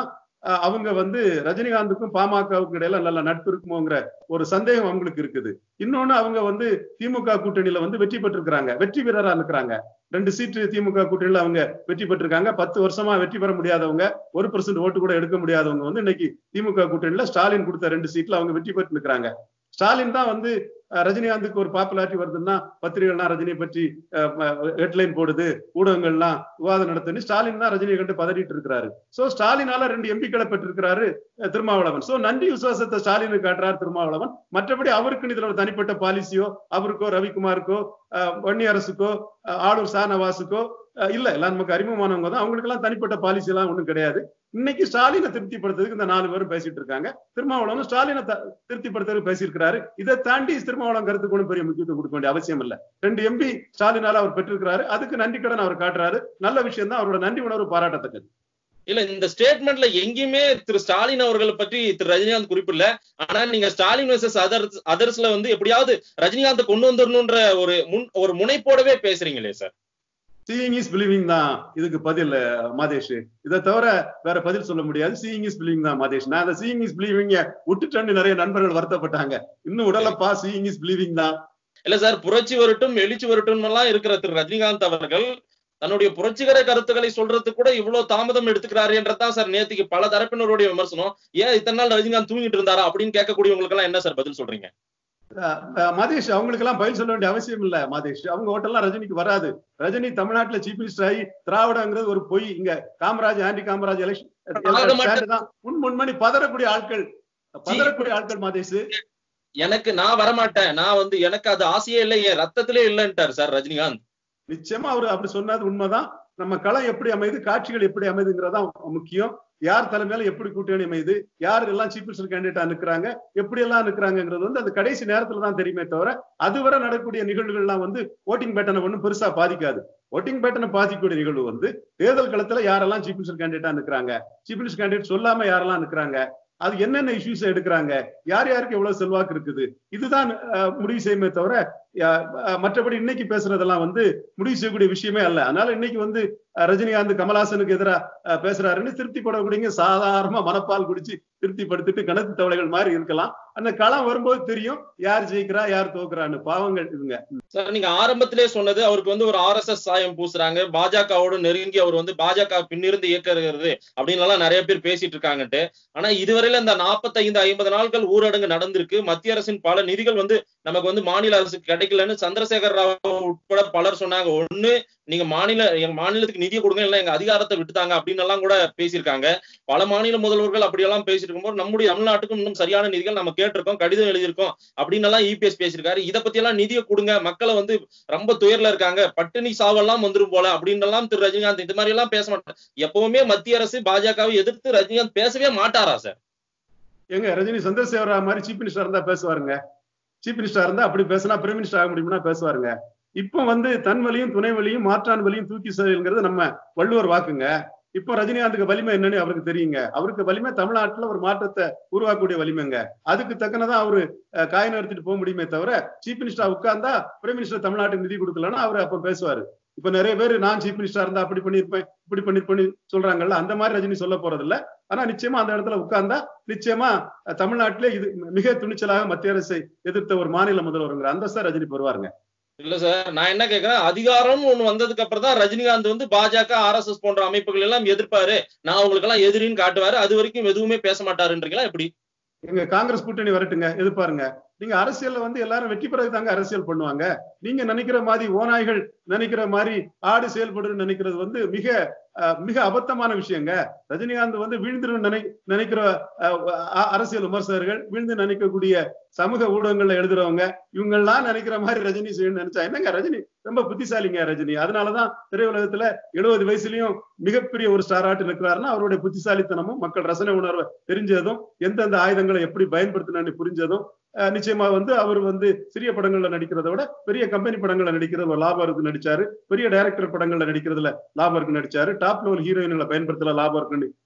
S2: அஹ், அவங்க வந்து ரஜினிகாந்துக்கும் பாமகவுக்கும் இடையில நல்ல நட்பு இருக்குமோங்கிற ஒரு சந்தேகம் அவங்களுக்கு இருக்குது இன்னொன்னு அவங்க வந்து திமுக கூட்டணியில வந்து வெற்றி பெற்றிருக்கிறாங்க வெற்றி வீரரா இருக்கிறாங்க ரெண்டு சீட்டு திமுக கூட்டணியில அவங்க வெற்றி பெற்றிருக்காங்க பத்து வருஷமா வெற்றி பெற முடியாதவங்க ஒரு பர்சன்ட் ஓட்டு கூட எடுக்க முடியாதவங்க வந்து இன்னைக்கு திமுக கூட்டணியில ஸ்டாலின் கொடுத்த ரெண்டு சீட்ல அவங்க வெற்றி பெற்று இருக்கிறாங்க ஸ்டாலின் தான் வந்து அஹ், ரஜினிகாந்துக்கு ஒரு பாப்புலாரிட்டி வருதுன்னா பத்திரிகைகள்லாம் ரஜினியை பற்றி ஹெட்லைன் போடுது ஊடகங்கள்லாம் விவாதம் நடத்துன்னு ஸ்டாலின் தான் ரஜினியை கண்டு பதறிட்டு இருக்கிறாரு சோ ஸ்டாலினால ரெண்டு எம்பிக்களை பெற்றிருக்கிறாரு அஹ், திருமாவளவன் சோ நன்றி விசுவாசத்தை ஸ்டாலினுக்கு காட்டுறாரு திருமாவளவன் மற்றபடி அவருக்குன்னு இதுல ஒரு தனிப்பட்ட பாலிசியோ அவருக்கோ ரவிக்குமாருக்கோ அஹ், வன்னி அரசுக்கோ அஹ், ஆளூர் ஷானவாசுக்கோ அஹ், இல்ல எல்லாம் நமக்கு அறிமுகமானவங்க தான் அவங்களுக்கு எல்லாம் தனிப்பட்ட பாலிசி எல்லாம் ஒண்ணும் கிடையாது இன்னைக்கு ஸ்டாலினை திருப்திப்படுத்துறதுக்கு இந்த நாலு பேரும் பேசிட்டு இருக்காங்க திருமாவளவன் ஸ்டாலினை த- திருப்திப்படுத்துறதுக்கு பேசியிருக்கிறாரு இதை தாண்டி திருமாவளவன் கருத்துக்கு ஒண்ணும் பெரிய முக்கியத்துவம் கொடுக்க வேண்டிய அவசியம் இல்ல ரெண்டு எம்பி ஸ்டாலினால அவர் பெற்றிருக்கிறாரு அதுக்கு நன்றி கடன் அவர் காட்டுறாரு நல்ல விஷயம் தான் அவரோட நன்றி உணர்வு பாராட்டத்தக்கது
S1: இல்ல இந்த ஸ்டேட்மெண்ட்ல எங்கேயுமே திரு ஸ்டாலின் அவர்களை பற்றி திரு ரஜினிகாந்த் குறிப்பிடல ஆனா நீங்க ஸ்டாலின் வர்சஸ் அதர்ஸ் அதர்ஸ்ல வந்து எப்படியாவது ரஜினிகாந்த் கொண்டு வந்துடணும்ன்ற ஒரு முன் ஒரு முனைப்போடவே பேசுறீங்களே சார்
S2: சீயிங் இஸ் பிலீவிங் தான் இதுக்கு பதில் அஹ், மாதேஷ் இதை தவிர வேற பதில் சொல்ல முடியாது சீயிங் இஸ் பிலீவிங் தான் மாதேஷ் நான் அந்த சீயிங் இஸ் பிலீவிங்க விட்டுட்டேன்னு நிறைய நண்பர்கள் வருத்தப்பட்டாங்க இன்னும் உடலப்பா சீயிங் இஸ் பிலீவிங் தான்
S1: இல்ல சார் புரட்சி வரட்டும் எழுச்சி வரட்டும் எல்லாம் இருக்கிற திரு ரஜினிகாந்த் அவர்கள் தன்னுடைய புரட்சிகர கருத்துக்களை சொல்றதுக்கு கூட இவ்வளவு தாமதம் எடுத்துக்கிறாரு என்றதான் சார் நேத்திக்கு பல தரப்பினருடைய விமர்சனம் ஏன் இத்தனை நாள் ரஜினிகாந்த் தூங்கிட்டு இருந்தாரா அப்படின்னு கேட்கக்கூடியவங்களுக்கு எல்லாம் என்ன சார் பதில் சொல்றீங்க
S2: அஹ், அஹ், மாதேஷ் அவங்களுக்கு எல்லாம் பதில் சொல்ல வேண்டிய அவசியம் இல்ல மாதேஷ் அவங்க ஓட்டெல்லாம் ரஜினிக்கு வராது ரஜினி தமிழ்நாட்டுல சீஃப் மினிஸ்டர் ஆகி திராவிடங்கிறது ஒரு பொய் இங்க காமராஜ் ஆண்டி காமராஜ்
S1: ஆக மாட்டேன்.
S2: எலெக்ஷன் தான் முன் முன்மணி பதறக்கூடிய ஆட்கள் பதறக்கூடிய ஆட்கள் மாதேஷ்
S1: எனக்கு நான் வரமாட்டேன் நான் வந்து எனக்கு அது ஆசையே இல்லை என் ரத்தத்திலே இல்லைன்ட்டார் சார் ரஜினிகாந்த்
S2: நிச்சயமா அவரு அப்படி சொன்னது உண்மைதான் நம்ம களம் எப்படி அமையுது காட்சிகள் எப்படி அமைதுங்கிறதா முக்கியம் யார் தலைமையில எப்படி கூட்டணி அமையுது யார் எல்லாம் சீஃப் மினிஸ்டர் கேண்டிடேட்டா நிக்கிறாங்க எப்படி எல்லாம் நிக்கிறாங்கிறது வந்து அந்த கடைசி நேரத்துல தான் தெரியுமே தவிர அதுவரை நடக்கக்கூடிய நிகழ்வுகள்லாம் வந்து ஓட்டிங் பேட்டர்னை ஒன்றும் பெருசா பாதிக்காது ஓட்டிங் பேட்டர்னை பாதிக்கக்கூடிய நிகழ்வு வந்து தேர்தல் களத்துல யாரெல்லாம் சீஃப் மினிஸ்டர் கேண்டிடேட்டா நிக்கிறாங்க சீஃப் மினிஸ்டர் கேண்டிடேட் சொல்லாம யாரெல்லாம் நிக்கிறாங்க அது என்னென்ன இஷ்யூஸ் எடுக்கிறாங்க யார் யாருக்கு எவ்வளவு செல்வாக்கு இருக்குது இதுதான் அஹ், முடிவு செய்யுமே தவிர அஹ், அஹ், மற்றபடி இன்னைக்கு பேசுறதெல்லாம் வந்து முடிவு செய்யக்கூடிய விஷயமே அல்ல அதனால இன்னைக்கு வந்து அஹ், ரஜினிகாந்த் கமல்ஹாசனுக்கு எதிராக பேசுறாருன்னு திருப்திப்படக்கூடியங்க சாதாரணமா மனப்பால் குடிச்சு திருப்திப்படுத்திட்டு கணக்கு தவளைகள் மாதிரி இருக்கலாம் அந்த களம் வரும்போது தெரியும் யார் ஜெயிக்கிறா யார் தோக்குறான்னு பாவங்கள் இவங்க
S1: சார் நீங்க ஆரம்பத்திலே சொன்னது அவருக்கு வந்து ஒரு ஆர்எஸ்எஸ் சாயம் பூசுறாங்க பாஜகவோட நெருங்கி அவர் வந்து பாஜக பின்னிருந்து இயக்குறது அப்படின்னு எல்லாம் நிறைய பேர் பேசிட்டு இருக்காங்கன்ட்டு ஆனா இதுவரையில இந்த 45 ஐம்பது நாட்கள் ஊரடங்கு நடந்திருக்கு மத்திய அரசின் பல நிதிகள் வந்து நமக்கு வந்து மாநில அரசுக்கு கிடைக்கலன்னு சந்திரசேகர் ராவ் உட்பட பலர் சொன்னாங்க ஒண்ணு நீங்க மாநில எங்க மாநிலத்துக்கு நிதியை கொடுங்க இல்ல எங்க அதிகாரத்தை விட்டுத்தாங்க அப்படின்னு எல்லாம் கூட பேசியிருக்காங்க பல மாநில முதல்வர்கள் அப்படியெல்லாம் பேசிட்டு இருக்கும்போது நம்முடைய தமிழ்நாட்டுக்கும் இன்னும் சரியான நிதிகள் நம்ம கேட்டிருக்கோம் கடிதம் எழுதியிருக்கோம் அப்படின்னு எல்லாம் இபிஎஸ் பேசியிருக்காரு இதை பத்தி எல்லாம் நிதியை கொடுங்க மக்களை வந்து ரொம்ப துயர்ல இருக்காங்க பட்டினி சாவெல்லாம் வந்துரும் போல அப்படின்னு எல்லாம் திரு ரஜினிகாந்த் இந்த மாதிரி எல்லாம் பேச மாட்டார் எப்பவுமே மத்திய அரசு பாஜகவை எதிர்த்து ரஜினிகாந்த் பேசவே மாட்டாரா சார்
S2: எங்க ரஜினி சந்திரசேகர ராவ் மாதிரி சீஃப் மினிஸ்டர் இருந்தா பேசுவாருங்க சீஃப் மினிஸ்டர் இருந்தா அப்படி பேசினா பிரைம் மினிஸ்டர் ஆக முடியும்னா பேசுவாருங்க இப்போ வந்து தன் வலியும் துணை வலியும் மாற்றான் வலியும் தூக்கி செயல்ங்கிறது நம்ம வள்ளுவர் வாக்குங்க இப்போ ரஜினிகாந்துக்கு வலிமை என்னன்னு அவருக்கு தெரியுங்க அவருக்கு வலிமை தமிழ்நாட்டுல ஒரு மாற்றத்தை உருவாக்கக்கூடிய வலிமைங்க அதுக்கு தக்கனதான் அவரு அஹ், காய் நகர்த்திட்டு போக முடியுமே தவிர சீஃப் மினிஸ்டர் உட்கார்ந்தா பிரைம் மினிஸ்டர் தமிழ்நாட்டுக்கு நிதி கொடுக்கலன்னா அவர் அப்ப பேசுவாரு இப்ப நிறைய பேர் நான் சீஃப் மினிஸ்டர் இருந்தா அப்படி பண்ணிருப்பேன் இப்படி பண்ணிருப்பேன்னு சொல்றாங்கல்ல அந்த மாதிரி ரஜினி சொல்ல போறது இல்ல ஆனா நிச்சயமா அந்த இடத்துல உட்கார்ந்தா நிச்சயமா அஹ், தமிழ்நாட்டிலே இது மிக துணிச்சலாக மத்திய அரசை எதிர்த்த ஒரு மாநில முதல்வருங்கிற அந்தஸ்தா ரஜினி பெறுவாருங்க
S1: இல்ல சார் நான் என்ன கேக்குறேன் அதிகாரம் ஒண்ணு வந்ததுக்கு அப்புறம் தான் ரஜினிகாந்த் வந்து பாஜக ஆர்எஸ்எஸ் போன்ற அமைப்புகள் எல்லாம் எதிர்ப்பாரு நான் உங்களுக்கு எல்லாம் எதிரின்னு காட்டுவாரு அது வரைக்கும் எதுவுமே பேச மாட்டாருன்றீங்களா எப்படி
S2: எங்க காங்கிரஸ் கூட்டணி வரட்டுங்க எதிர்பாருங்க நீங்க அரசியல்ல வந்து எல்லாரும் வெற்றி பிறகு தாங்க அரசியல் பண்ணுவாங்க நீங்க நினைக்கிற மாதிரி ஓநாய்கள் நினைக்கிற மாதிரி ஆடு செயல்படுன்னு நினைக்கிறது வந்து மிக அஹ், மிக அபத்தமான விஷயங்க ரஜினிகாந்த் வந்து வீழ்ந்து நினை நினைக்கிற அஹ், அ- அரசியல் விமர்சகர்கள் வீழ்ந்து நினைக்கக்கூடிய சமூக ஊடகங்கள்ல எழுதுறவங்க இவங்கெல்லாம் நினைக்கிற மாதிரி ரஜினி செய்யணும்னு நினைச்சா என்னங்க ரஜினி ரொம்ப புத்திசாலிங்க ரஜினி அதனாலதான் திரையுலகத்துல எழுபது வயசுலயும் மிகப்பெரிய ஒரு ஸ்டாராட்டு நிற்கிறாருன்னா அவருடைய புத்திசாலித்தனமும் மக்கள் ரசனை உணர்வை தெரிஞ்சதும் எந்தெந்த ஆயுதங்களை எப்படி பயன்படுத்தினு புரிஞ்சதும் அஹ், நிச்சயமா வந்து அவர் வந்து சிறிய படங்கள்ல நடிக்கிறத விட பெரிய கம்பெனி படங்கள்ல நடிக்கிறதுல லாபம் இருக்கு நடிச்சாரு பெரிய டைரக்டர் படங்கள்ல நடிக்கிறதுல லாபம் இருக்கு நடிச்சாரு டாப் லெவல் ஹீரோயின்களை பயன்படுத்தல லாபம் இருக்குன்னு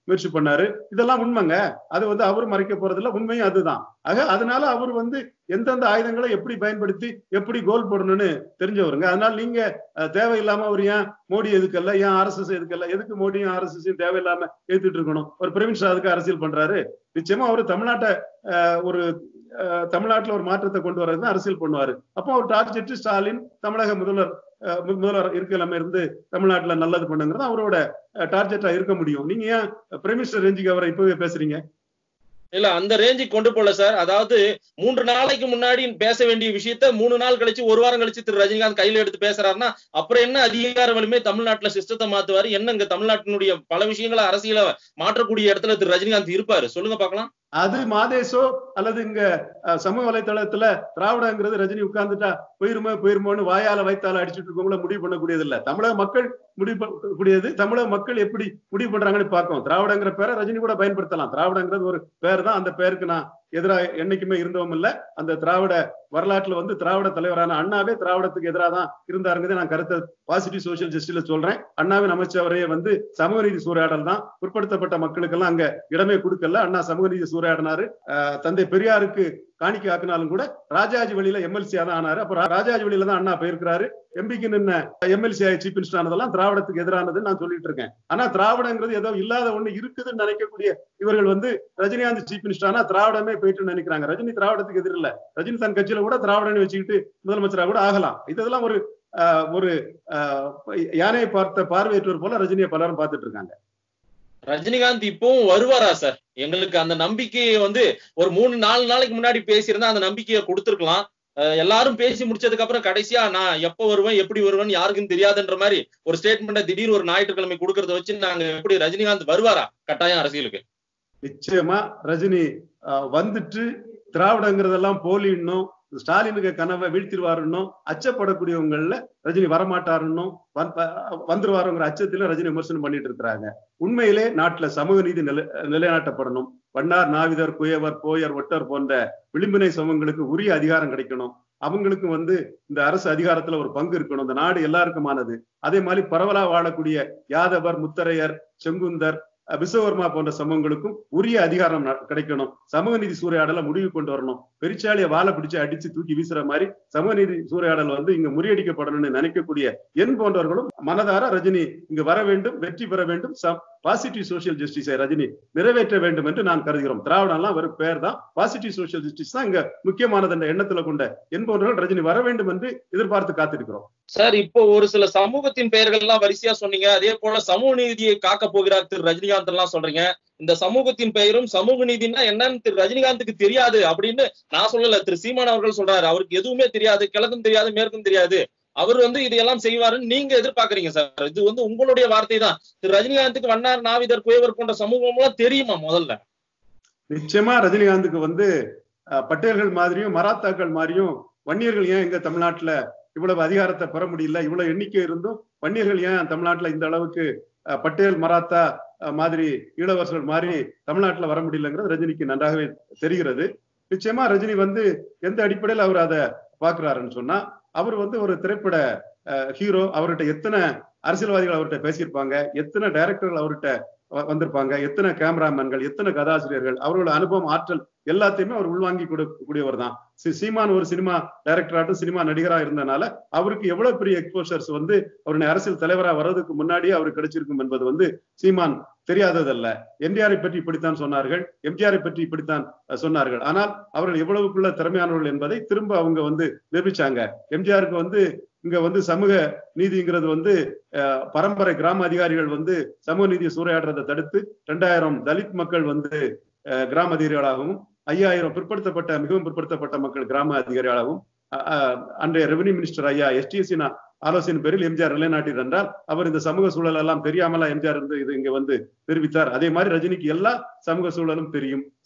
S2: முயற்சி பண்ணாரு இதெல்லாம் உண்மைங்க அது வந்து அவர் மறைக்க போறதில்ல உண்மையும் அதுதான் ஆக அதனால அவர் வந்து எந்தெந்த ஆயுதங்களை எப்படி பயன்படுத்தி எப்படி கோல் போடணும்னு தெரிஞ்சவருங்க அதனால நீங்க அஹ், தேவையில்லாம அவர் ஏன் மோடி எதுக்கல்ல ஏன் ஆர்எஸ்எஸ் எதுக்கல்ல எதுக்கு மோடியும் ஆர்எஸ்எஸ் தேவையில்லாம எதிர்த்துட்டு இருக்கணும் ஒரு பிரவீன் ஷா அதுக்கு அரசியல் பண்றாரு நிச்சயமா அவர் தமிழ்நாட்டை அஹ், ஒரு அஹ், தமிழ்நாட்டுல ஒரு மாற்றத்தை கொண்டு வர்றது அரசியல் பண்ணுவாரு அப்போ அவர் டார்கெட் ஸ்டாலின் தமிழக முதல்வர் அஹ், மு- முதல்வர் இருக்கலாம் இருந்து தமிழ்நாட்டுல நல்லது பண்ணுங்கிறது அவரோட டார்கெட்டா இருக்க முடியும் நீங்க ஏன் பிரைம் மினிஸ்டர் ரேஞ்சுக்கு அவரை இப்பவே பேசுறீங்க
S1: இல்ல அந்த ரேஞ்சுக்கு கொண்டு போல சார் அதாவது மூன்று நாளைக்கு முன்னாடி பேச வேண்டிய விஷயத்த மூணு நாள் கழிச்சு ஒரு வாரம் கழிச்சு திரு ரஜினிகாந்த் கையில எடுத்து பேசுறாருன்னா அப்புறம் என்ன அதிகார வலிமை தமிழ்நாட்டுல சிஸ்டத்தை மாத்துவாரு என்ன இங்க தமிழ்நாட்டினுடைய பல விஷயங்களை அரசியல மாற்றக்கூடிய இடத்துல திரு ரஜினிகாந்த் இருப்பாரு சொல்லுங்க பார்க்கலாம்
S2: அது மாதேஷோ அல்லது இங்க அஹ், சமூக வலைத்தளத்துல திராவிடங்கிறது ரஜினி உட்கார்ந்துட்டா போயிருமோ போயிருமோன்னு வாயால வைத்தால அடிச்சுட்டு இருக்கவங்கள முடிவு பண்ணக்கூடியது இல்ல தமிழக மக்கள் முடிவு பண்ணக்கூடியது தமிழக மக்கள் எப்படி முடிவு பண்றாங்கன்னு பார்க்கும் திராவிடங்கிற பேரை ரஜினி கூட பயன்படுத்தலாம் திராவிடங்கிறது ஒரு பேர் தான் அந்த பேருக்கு நான் எதிராக என்னைக்குமே இருந்தவும் இல்ல அந்த திராவிட வரலாற்றுல வந்து திராவிட தலைவரான அண்ணாவே திராவிடத்துக்கு எதிராக தான் இருந்தாருங்கிறத நான் கருத்தை பாசிட்டிவ் சோசியல் ஜஸ்டிஸ்ல சொல்றேன் அண்ணாவின் அமைச்சவரையே வந்து சமூக நீதி சூறையாடல் தான் பிற்படுத்தப்பட்ட மக்களுக்கெல்லாம் அங்க இடமே கொடுக்கல அண்ணா சமூக நீதி சூறையாடினாரு அஹ் தந்தை பெரியாருக்கு காணிக்கை ஆக்கினாலும் கூட ராஜாஜி வழியில எம்எல்சியா தான் ஆனாரு அப்ப ரா- ராஜாஜி வழியில தான் அண்ணா போயிருக்கிறாரு எம்பிக்கு நின்ன எம்எல்சி ஆகி சீஃப் மினிஸ்டர் ஆனதெல்லாம் திராவிடத்துக்கு எதிரானதுன்னு நான் சொல்லிட்டு இருக்கேன் ஆனா திராவிடங்கிறது ஏதோ இல்லாத ஒண்ணு இருக்குதுன்னு நினைக்கக்கூடிய இவர்கள் வந்து ரஜினிகாந்த் சீஃப் மினிஸ்டர் ஆனா திராவிடமே போயிட்டு நினைக்கிறாங்க ரஜினி திராவிடத்துக்கு எதிர் இல்ல ரஜினி தன் கட்சியில கூட திராவிடன்னு வச்சுக்கிட்டு முதலமைச்சரா கூட ஆகலாம் இதெல்லாம் ஒரு ஆஹ், ஒரு ஆஹ், யானையை பார்த்த பார்வையற்றவர் போல ரஜினியை பலரும் பார்த்துட்டு இருக்காங்க
S1: ரஜினிகாந்த் இப்பவும் வருவாரா சார் எங்களுக்கு அந்த நம்பிக்கையை வந்து ஒரு மூணு நாலு நாளைக்கு முன்னாடி பேசியிருந்தா அந்த நம்பிக்கையை கொடுத்துருக்கலாம் அஹ் எல்லாரும் பேசி முடிச்சதுக்கு அப்புறம் கடைசியா நான் எப்ப வருவேன் எப்படி வருவேன் யாருக்கும் தெரியாதுன்ற மாதிரி ஒரு ஸ்டேட்மெண்ட்டை திடீர் ஒரு ஞாயிற்றுக்கிழமை கொடுக்கறத வச்சு நாங்க எப்படி ரஜினிகாந்த் வருவாரா கட்டாயம் அரசியலுக்கு
S2: நிச்சயமா ரஜினி ஆஹ், வந்துட்டு திராவிடங்கிறதெல்லாம் போலின்னும் ஸ்டாலினுக்கு கனவை வீழ்த்திடுவாருன்னும் அச்சப்படக்கூடியவங்கள்ல ரஜினி வரமாட்டாருன்னும் வந்து- வந்துருவாருங்கிற அச்சத்துல ரஜினி விமர்சனம் பண்ணிட்டு இருக்கிறாங்க உண்மையிலே நாட்டுல சமூக நீதி நிலை நிலைநாட்டப்படணும் வண்ணார் நாவிதர் குயவர் போயர் ஒட்டர் போன்ற விளிம்பினை சமூகங்களுக்கு உரிய அதிகாரம் கிடைக்கணும் அவங்களுக்கு வந்து இந்த அரசு அதிகாரத்துல ஒரு பங்கு இருக்கணும் இந்த நாடு எல்லாருக்குமானது அதே மாதிரி பரவலா வாழக்கூடிய யாதவர் முத்தரையர் செங்குந்தர் அஹ், விஸ்வகர்மா போன்ற சமூகங்களுக்கும் உரிய அதிகாரம் ந- கிடைக்கணும் சமூக நீதி சூறையாடலை முடிவு கொண்டு வரணும் பெருச்சாலியை வாழை பிடிச்சு அடிச்சு தூக்கி வீசுற மாதிரி சமூக நீதி சூறையாடல் வந்து இங்க முறியடிக்கப்படணும்னு நினைக்கக்கூடிய என் போன்றவர்களும் மனதார ரஜினி இங்கு வர வேண்டும் வெற்றி பெற வேண்டும் பாசிட்டிவ் சோசியல் ஜஸ்டிஸை ரஜினி நிறைவேற்ற வேண்டும் என்று நான் கருதுகிறோம் திராவிடம் எல்லாம் வெறும் பெயர் தான் பாசிட்டிவ் சோசியல் ஜஸ்டிஸ் தான் இங்க முக்கியமானது என்ற எண்ணத்துல கொண்ட என் போன்றவர்கள் ரஜினி வர வேண்டும் என்று எதிர்பார்த்து காத்திருக்கிறோம்
S1: சார் இப்போ ஒரு சில சமூகத்தின் பெயர்கள் எல்லாம் வரிசையா சொன்னீங்க அதே போல சமூக நீதியை காக்க போகிறார் திரு ரஜினிகாந்த் எல்லாம் சொல்றீங்க இந்த சமூகத்தின் பெயரும் சமூக நீதினா என்னன்னு திரு ரஜினிகாந்துக்கு தெரியாது அப்படின்னு நான் சொல்லல திரு சீமான் அவர்கள் சொல்றாரு அவருக்கு எதுவுமே தெரியாது கிழக்கும் தெரியாது மேற்கும் தெரியாது அவர் வந்து இதையெல்லாம் செய்வாருன்னு நீங்க எதிர்பார்க்கறீங்க சார் இது வந்து உங்களுடைய வார்த்தை தான் திரு ரஜினிகாந்துக்கு வண்ணார் நாவிதர் குயவர் போன்ற சமூகம் எல்லாம் தெரியுமா முதல்ல
S2: நிச்சயமா ரஜினிகாந்துக்கு வந்து அஹ், பட்டேல்கள் மாதிரியும் மராத்தாக்கள் மாதிரியும் வன்னியர்கள் ஏன் எங்க தமிழ்நாட்டுல இவ்வளவு அதிகாரத்தை பெற முடியல இவ்வளவு எண்ணிக்கை இருந்தும் வன்னியர்கள் ஏன் தமிழ்நாட்டுல இந்த அளவுக்கு அஹ், பட்டேல் மராத்தா அஹ், மாதிரி ஈழவர்கள் மாதிரி தமிழ்நாட்டுல வர முடியலங்கிறது ரஜினிக்கு நன்றாகவே தெரிகிறது நிச்சயமா ரஜினி வந்து எந்த அடிப்படையில் அவர் அதை பாக்குறாருன்னு சொன்னா அவர் வந்து ஒரு திரைப்பட ஹீரோ அவர்கிட்ட எத்தனை அரசியல்வாதிகள் அவர்கிட்ட பேசியிருப்பாங்க எத்தனை டைரக்டர்கள் அவர்கிட்ட வ- வந்திருப்பாங்க எத்தனை கேமராமேன்கள் எத்தனை கதாசிரியர்கள் அவரோட அனுபவம் ஆற்றல் எல்லாத்தையுமே அவர் உள்வாங்கி கொடுக்கக்கூடியவர் தான் சி- சீமான் ஒரு சினிமா டைரக்டராட்டும் சினிமா நடிகரா இருந்தனால அவருக்கு எவ்வளவு பெரிய எக்ஸ்போஷர்ஸ் வந்து அவருடைய அரசியல் தலைவரா வர்றதுக்கு முன்னாடியே அவருக்கு கிடைச்சிருக்கும் என்பது வந்து சீமான் தெரியாததல்ல எம்ஜிஆரை பற்றி இப்படித்தான் சொன்னார்கள் எம்ஜிஆரை பற்றி இப்படித்தான் அஹ், சொன்னார்கள் ஆனால் அவர்கள் எவ்வளவுக்குள்ள திறமையானவர்கள் என்பதை திரும்ப அவங்க வந்து நிரூபிச்சாங்க எம்ஜிஆருக்கு வந்து இங்க வந்து சமூக நீதிங்கிறது வந்து அஹ், பரம்பரை கிராம அதிகாரிகள் வந்து சமூக நீதியை சூறையாடுறதை தடுத்து ரெண்டாயிரம் தலித் மக்கள் வந்து அஹ், கிராம அதிகாரிகளாகவும் ஐயாயிரம் பிற்படுத்தப்பட்ட மிகவும் பிற்படுத்தப்பட்ட மக்கள் கிராம அதிகாரிகளாகவும் அஹ், அஹ், அன்றைய ரெவன்யூ மினிஸ்டர் ஐயா எஸ்டிஎஸ்சி ஆலோசனை பேரில் எம்ஜிஆர் நிலைநாட்டினார் என்றால் அவர் இந்த சமூக சூழல் எல்லாம் தெரியாமலா எம்ஜிஆர் இருந்து இது இங்க வந்து தெரிவித்தார் அதே மாதிரி ரஜினிக்கு எல்லா சமூக சூழலும் தெரியும்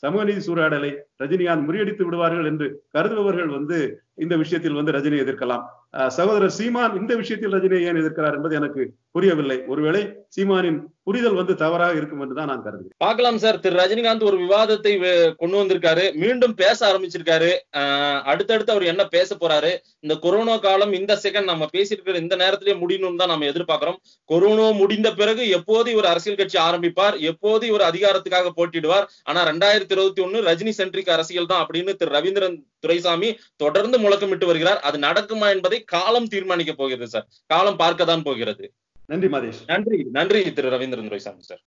S2: சமூக நீதி சூறாடலை ரஜினிகாந்த் முறியடித்து விடுவார்கள் என்று கருதுபவர்கள் வந்து இந்த விஷயத்தில் வந்து ரஜினி எதிர்க்கலாம் அஹ் சகோதரர் சீமான் இந்த விஷயத்தில் ரஜினியை ஏன் எதிர்க்கிறார் என்பது எனக்கு புரியவில்லை ஒருவேளை சீமானின் புரிதல் வந்து தவறாக இருக்கும் என்று தான் நான் கருதுகிறேன்
S1: பார்க்கலாம் சார் திரு ரஜினிகாந்த் ஒரு விவாதத்தை வே- கொண்டு வந்திருக்காரு மீண்டும் பேச ஆரம்பிச்சிருக்காரு ஆஹ் அடுத்தடுத்து அவர் என்ன பேச போறாரு இந்த கொரோனா காலம் இந்த செகண்ட் நம்ம பேசியிருக்கிற இந்த நேரத்திலேயே முடியணும்னு தான் நம்ம எதிர்பார்க்கிறோம் கொரோனா முடிந்த பிறகு எப்போது இவர் அரசியல் கட்சி ஆரம்பிப்பார் எப்போது இவர் அதிகாரத்துக்காக போட்டியிடுவார் ஆனா ரெண்டாயிரத்தி இருபத்தி ஒண்ணு ரஜினி சென்ட்ரிக் அரசியல் தான் அப்படின்னு திரு ரவீந்திரன் துரைசாமி தொடர்ந்து முழக்கமிட்டு வருகிறார் அது நடக்குமா என்பதை காலம் தீர்மானிக்க போகிறது சார் காலம் பார்க்க தான் போகிறது
S2: நன்றி மதேஷ்
S1: நன்றி நன்றி திரு ரவீந்திரன் துரைசாமி சார்